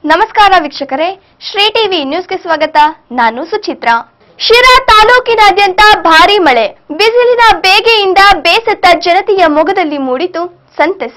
ನಮಸ್ಕಾರ ವೀಕ್ಷಕರೇ ಶ್ರೀ ಟಿವಿ ನ್ಯೂಸ್ಗೆ ಸ್ವಾಗತ ನಾನು ಸುಚಿತ್ರಾ ಶಿರಾ ತಾಲೂಕಿನಾದ್ಯಂತ ಭಾರೀ ಮಳೆ ಬಿಸಿಲಿನ ಬೇಗೆಯಿಂದ ಬೇಸತ್ತ ಜನತೆಯ ಮೊಗದಲ್ಲಿ ಮೂಡಿತು ಸಂತಸ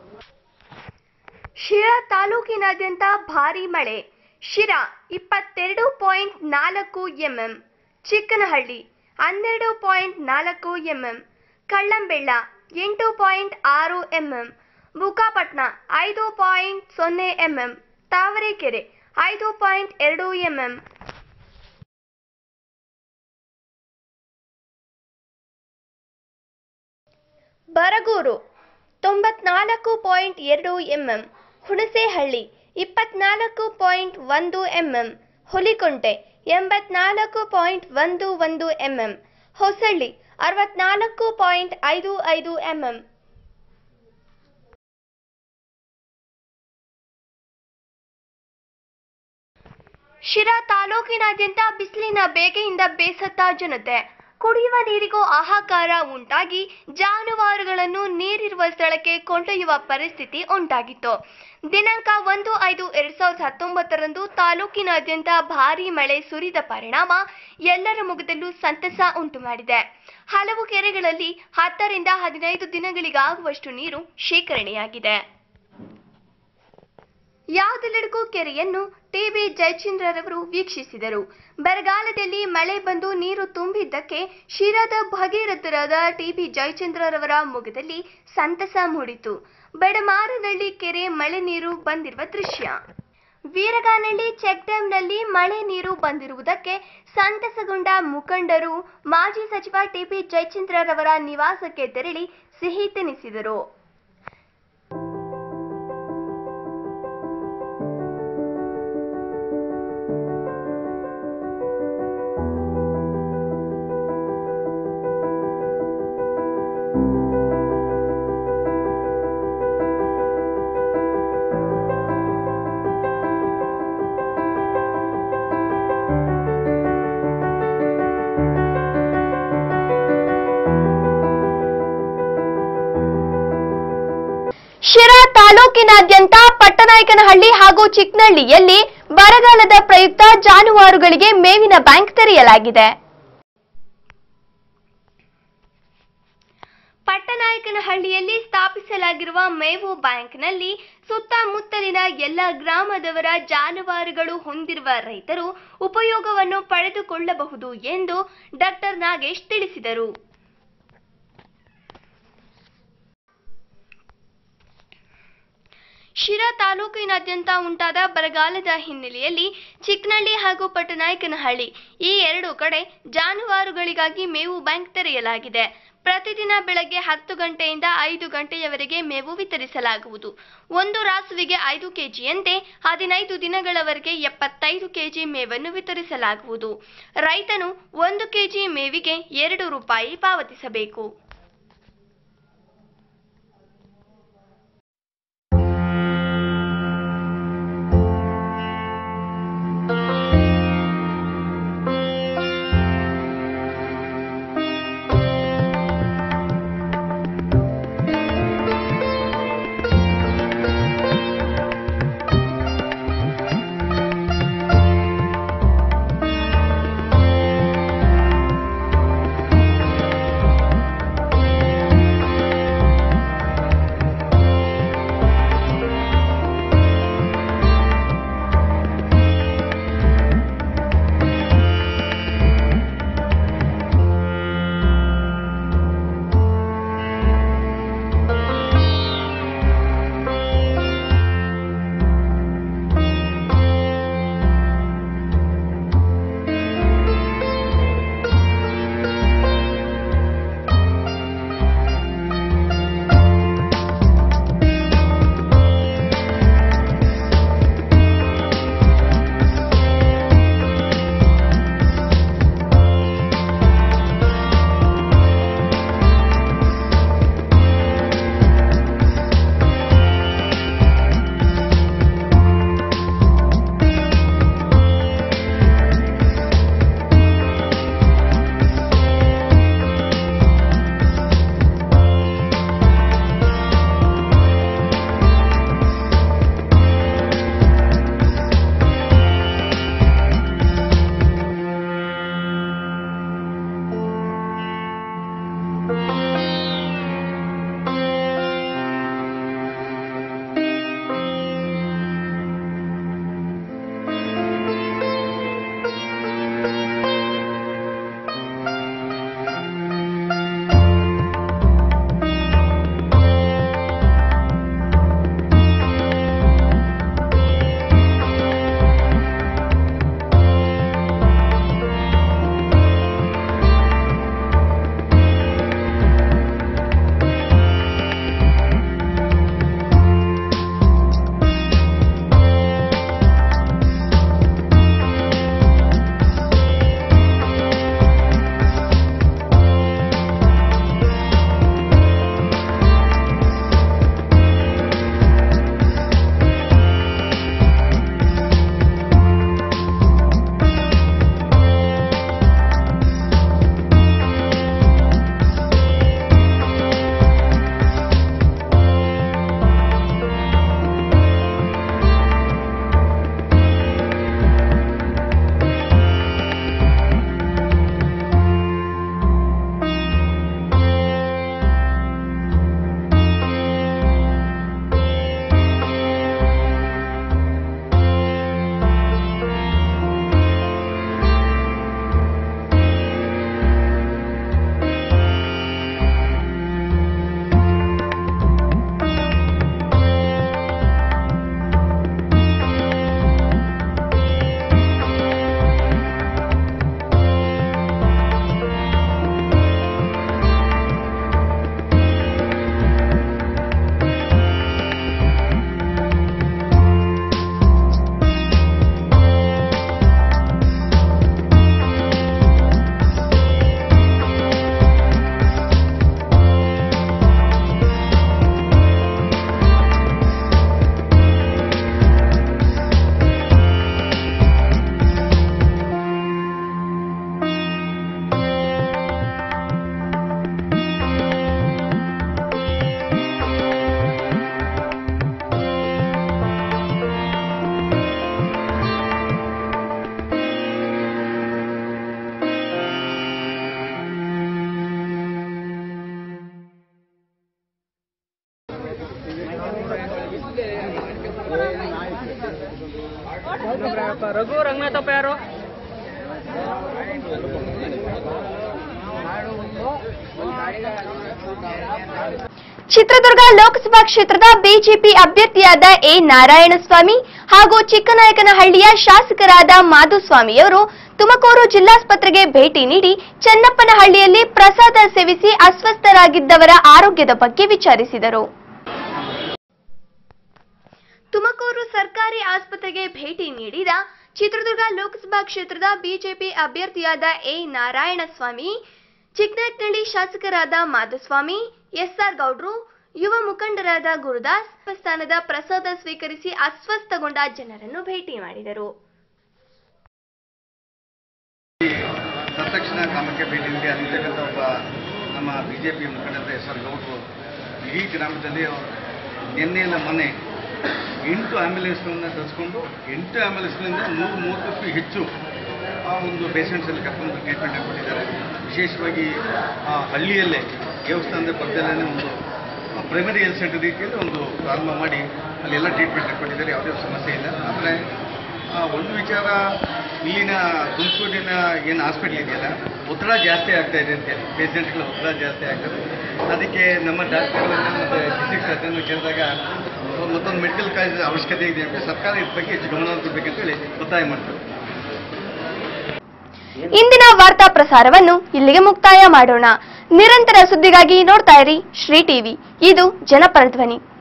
ಶಿರಾ ತಾಲೂಕಿನಾದ್ಯಂತ ಭಾರೀ ಮಳೆ ಶಿರಾ ಇಪ್ಪತ್ತೆರಡು ಪಾಯಿಂಟ್ ನಾಲ್ಕು ಎಂಎಂ ಚಿಕ್ಕನಹಳ್ಳಿ ಹನ್ನೆರಡು ಪಾಯಿಂಟ್ ನಾಲ್ಕು ಎಂಎಂ ಕಳ್ಳಂಬೆಳ್ಳ ಎಂಟು ಪಾಯಿಂಟ್ ಆರು ಎಂಎಂ ಬುಕ್ಕಾಪಟ್ನ ಐದು ಪಾಯಿಂಟ್ ಸೊನ್ನೆ ಎಂಎಂ ತಾವರೆಕೆರೆ ಐದು ಪಾಯಿಂಟ್ ಎರಡು ಎಂಎಂ ಬರಗೂರು ತೊಂಬತ್ನಾಲ್ಕು ಪಾಯಿಂಟ್ ಎರಡು ಎಂಎಂ ಹುಣಸೇಹಳ್ಳಿ ಇಪ್ಪತ್ನಾಲ್ಕು ಪಾಯಿಂಟ್ ಒಂದು ಎಂಎಂ ಹುಲಿಕುಂಟೆ ಎಂಬತ್ನಾಲ್ಕು ಪಾಯಿಂಟ್ ಒಂದು ಒಂದು ಎಂಎಂ ಹೊಸಳ್ಳಿ ಅರವತ್ನಾಲ್ಕು ಪಾಯಿಂಟ್ ಐದು ಐದು ಎಂಎಂ ಶಿರಾ ತಾಲೂಕಿನಾದ್ಯಂತ ಬಿಸಿಲಿನ ಬೇಗೆಯಿಂದ ಬೇಸತ್ತ ಜನತೆ ಕುಡಿಯುವ ನೀರಿಗೂ ಹಾಹಾಕಾರ ಉಂಟಾಗಿ ಜಾನುವಾರುಗಳನ್ನು ನೀರಿರುವ ಸ್ಥಳಕ್ಕೆ ಕೊಂಡೊಯ್ಯುವ ಪರಿಸ್ಥಿತಿ ಉಂಟಾಗಿತ್ತು ದಿನಾಂಕ ಒಂದು ಐದು ಎರಡ್ ಸಾವಿರದ ಹತ್ತೊಂಬತ್ತರಂದು ತಾಲೂಕಿನಾದ್ಯಂತ ಭಾರೀ ಮಳೆ ಸುರಿದ ಪರಿಣಾಮ ಎಲ್ಲರ ಮುಖದಲ್ಲೂ ಸಂತಸ ಉಂಟು ಮಾಡಿದೆ ಹಲವು ಕೆರೆಗಳಲ್ಲಿ ಹತ್ತರಿಂದ ಹದಿನೈದು ದಿನಗಳಿಗಾಗುವಷ್ಟು ನೀರು ಶೇಖರಣೆಯಾಗಿದೆ ಯಾವುದೆಲ್ಲೆಡಕ್ಕೂ ಕೆರೆಯನ್ನು ಟಿಬಿ ಜಯಚಂದ್ರರವರು ವೀಕ್ಷಿಸಿದರು ಬರಗಾಲದಲ್ಲಿ ಮಳೆ ಬಂದು ನೀರು ತುಂಬಿದ್ದಕ್ಕೆ ಶಿರಾದ ಭಗೀರಥರಾದ ಟಿಬಿ ಜಯಚಂದ್ರರವರ ಮೊಗದಲ್ಲಿ ಸಂತಸ ಮೂಡಿತು ಬಡಮಾರನಹಳ್ಳಿ ಕೆರೆ ಮಳೆ ನೀರು ಬಂದಿರುವ ದೃಶ್ಯ ವೀರಗಾನಹಳ್ಳಿ ಚೆಕ್ ಡ್ಯಾಂನಲ್ಲಿ ಮಳೆ ನೀರು ಬಂದಿರುವುದಕ್ಕೆ ಸಂತಸಗೊಂಡ ಮುಖಂಡರು ಮಾಜಿ ಸಚಿವ ಟಿಬಿ ಜಯಚಂದ್ರರವರ ನಿವಾಸಕ್ಕೆ ತೆರಳಿ ಸಿಹಿ ತಿನ್ನಿಸಿದರು ಶಿರಾ ತಾಲೂಕಿನಾದ್ಯಂತ ಪಟ್ಟನಾಯಕನಹಳ್ಳಿ ಹಾಗೂ ಚಿಕ್ಕನಹಳ್ಳಿಯಲ್ಲಿ ಬರಗಾಲದ ಪ್ರಯುಕ್ತ ಜಾನುವಾರುಗಳಿಗೆ ಮೇವಿನ ಬ್ಯಾಂಕ್ ತೆರೆಯಲಾಗಿದೆ ಪಟ್ಟನಾಯಕನಹಳ್ಳಿಯಲ್ಲಿ ಸ್ಥಾಪಿಸಲಾಗಿರುವ ಮೇವು ಬ್ಯಾಂಕ್ನಲ್ಲಿ ಸುತ್ತಮುತ್ತಲಿನ ಎಲ್ಲ ಗ್ರಾಮದವರ ಜಾನುವಾರುಗಳು ಹೊಂದಿರುವ ರೈತರು ಉಪಯೋಗವನ್ನು ಪಡೆದುಕೊಳ್ಳಬಹುದು ಎಂದು ಡಾಕ್ಟರ್ ನಾಗೇಶ್ ತಿಳಿಸಿದರು ಶಿರಾ ತಾಲೂಕಿನಾದ್ಯಂತ ಉಂಟಾದ ಬರಗಾಲದ ಹಿನ್ನೆಲೆಯಲ್ಲಿ ಚಿಕ್ಕನಹಳ್ಳಿ ಹಾಗೂ ಪಟ್ಟನಾಯಕನಹಳ್ಳಿ ಈ ಎರಡು ಕಡೆ ಜಾನುವಾರುಗಳಿಗಾಗಿ ಮೇವು ಬ್ಯಾಂಕ್ ತೆರೆಯಲಾಗಿದೆ ಪ್ರತಿದಿನ ಬೆಳಗ್ಗೆ ಹತ್ತು ಗಂಟೆಯಿಂದ ಐದು ಗಂಟೆಯವರೆಗೆ ಮೇವು ವಿತರಿಸಲಾಗುವುದು ಒಂದು ರಾಸುವಿಗೆ ಐದು ಕೆಜಿಯಂತೆ ಹದಿನೈದು ದಿನಗಳವರೆಗೆ ಎಪ್ಪತ್ತೈದು ಕೆಜಿ ಮೇವನ್ನು ವಿತರಿಸಲಾಗುವುದು ರೈತನು ಒಂದು ಕೆಜಿ ಮೇವಿಗೆ ಎರಡು ರೂಪಾಯಿ ಪಾವತಿಸಬೇಕು ರಘು ರಂಗನಾಥಪ್ಪ ಯಾರು ಚಿತ್ರದುರ್ಗ ಲೋಕಸಭಾ ಕ್ಷೇತ್ರದ ಬಿಜೆಪಿ ಅಭ್ಯರ್ಥಿಯಾದ ಎ ನಾರಾಯಣಸ್ವಾಮಿ ಹಾಗೂ ಚಿಕ್ಕನಾಯಕನಹಳ್ಳಿಯ ಶಾಸಕರಾದ ಮಾಧುಸ್ವಾಮಿಯವರು ತುಮಕೂರು ಜಿಲ್ಲಾಸ್ಪತ್ರೆಗೆ ಭೇಟಿ ನೀಡಿ ಚನ್ನಪ್ಪನಹಳ್ಳಿಯಲ್ಲಿ ಪ್ರಸಾದ ಸೇವಿಸಿ ಅಸ್ವಸ್ಥರಾಗಿದ್ದವರ ಆರೋಗ್ಯದ ಬಗ್ಗೆ ವಿಚಾರಿಸಿದರು ತುಮಕೂರು ಸರ್ಕಾರಿ ಆಸ್ಪತ್ರೆಗೆ ಭೇಟಿ ನೀಡಿದ ಚಿತ್ರದುರ್ಗ ಲೋಕಸಭಾ ಕ್ಷೇತ್ರದ ಬಿಜೆಪಿ ಅಭ್ಯರ್ಥಿಯಾದ ಎ ನಾರಾಯಣಸ್ವಾಮಿ ಚಿಕ್ಕನಾಯಕನಹಳ್ಳಿ ಶಾಸಕರಾದ ಮಾಧುಸ್ವಾಮಿ ಎಸ್ಆರ್ ಗೌಡ್ರು ಯುವ ಮುಖಂಡರಾದ ಗುರುದಾಸ್ ದೇವಸ್ಥಾನದ ಪ್ರಸಾದ ಸ್ವೀಕರಿಸಿ ಅಸ್ವಸ್ಥಗೊಂಡ ಜನರನ್ನು ಭೇಟಿ ಮಾಡಿದರು ತತ್ಕ್ಷಣ ಗ್ರಾಮಕ್ಕೆ ಭೇಟಿ ನೀಡಿ ಅಲ್ಲಿರ್ತಕ್ಕಂಥ ಒಬ್ಬ ನಮ್ಮ ಬಿ ಜೆ ಪಿ ಮುಖಂಡರ ಎಸ್ ಆರ್ ಗೌಡ್ರು ಇಡೀ ಗ್ರಾಮದಲ್ಲಿ ಅವ್ರು ನಿನ್ನೆಲ್ಲ ಮೊನ್ನೆ ಎಂಟು ಆ್ಯಂಬುಲೆನ್ಸ್ಗಳನ್ನ ತರಿಸ್ಕೊಂಡು ಎಂಟು ಆ್ಯಂಬುಲೆನ್ಸ್ನಿಂದ ನೂರು ಮೂವತ್ತಕ್ಕೂ ಹೆಚ್ಚು ಆ ಒಂದು ಪೇಷಂಟ್ಸಲ್ಲಿ ಕರ್ಕೊಂಡು ಟ್ರೀಟ್ಮೆಂಟ್ ಕೊಟ್ಟಿದ್ದಾರೆ ವಿಶೇಷವಾಗಿ ಆ ಹಳ್ಳಿಯಲ್ಲೇ ದೇವಸ್ಥಾನದ ಪಕ್ಕದಲ್ಲೇ ಒಂದು ಪ್ರೈಮರಿ ಹೆಲ್ತ್ ಸೆಂಟರ್ ರೀತಿಯಲ್ಲಿ ಒಂದು ಪ್ರಾರಂಭ ಮಾಡಿ ಅಲ್ಲೆಲ್ಲ ಟ್ರೀಟ್ಮೆಂಟ್ ಕೊಟ್ಟಿದ್ದಾರೆ ಯಾವುದೇ ಸಮಸ್ಯೆ ಇಲ್ಲ ಆದರೆ ಆ, ಒಂದು ವಿಚಾರ ಇಲ್ಲಿನ ತುಮಕೂರಿನ ಏನು ಹಾಸ್ಪಿಟ್ಲ್ ಇದೆಯಲ್ಲ ಒತ್ತಡ ಜಾಸ್ತಿ ಆಗ್ತಾ ಇದೆ ಅಂತೆ ಪೇಷಂಟ್ಗಳ ಒತ್ತಡ ಜಾಸ್ತಿ ಆಗ್ತದೆ ಅದಕ್ಕೆ ನಮ್ಮ ಡಾಕ್ಟರ್ಗಳನ್ನ ಮತ್ತು ಡಿಸ್ಟ್ರಿಕ್ಟ್ ಸರ್ಜನ್ ಕೇಳಿದಾಗ ಮತ್ತೊಂದು ಮೆಡಿಕಲ್ ಕಾಲೇಜ್ ಅವಶ್ಯಕತೆ ಇದೆ ಅಂತ ಸರ್ಕಾರ ಇದ್ರ ಬಗ್ಗೆ ಹೆಚ್ಚು ಗಮನ ಕೊಡಬೇಕಂತೇಳಿ ಒತ್ತಾಯ ಮಾಡ್ತಾರೆ ಇಂದಿನ ವಾರ್ತಾ ಪ್ರಸಾರವನ್ನು ಇಲ್ಲಿಗೆ ಮುಕ್ತಾಯ ಮಾಡೋಣ ನಿರಂತರ ಸುದ್ದಿಗಾಗಿ ನೋಡ್ತಾ ಇರಿ ಶ್ರೀ ಟಿವಿ ಇದು ಜನಪರ ಧ್ವನಿ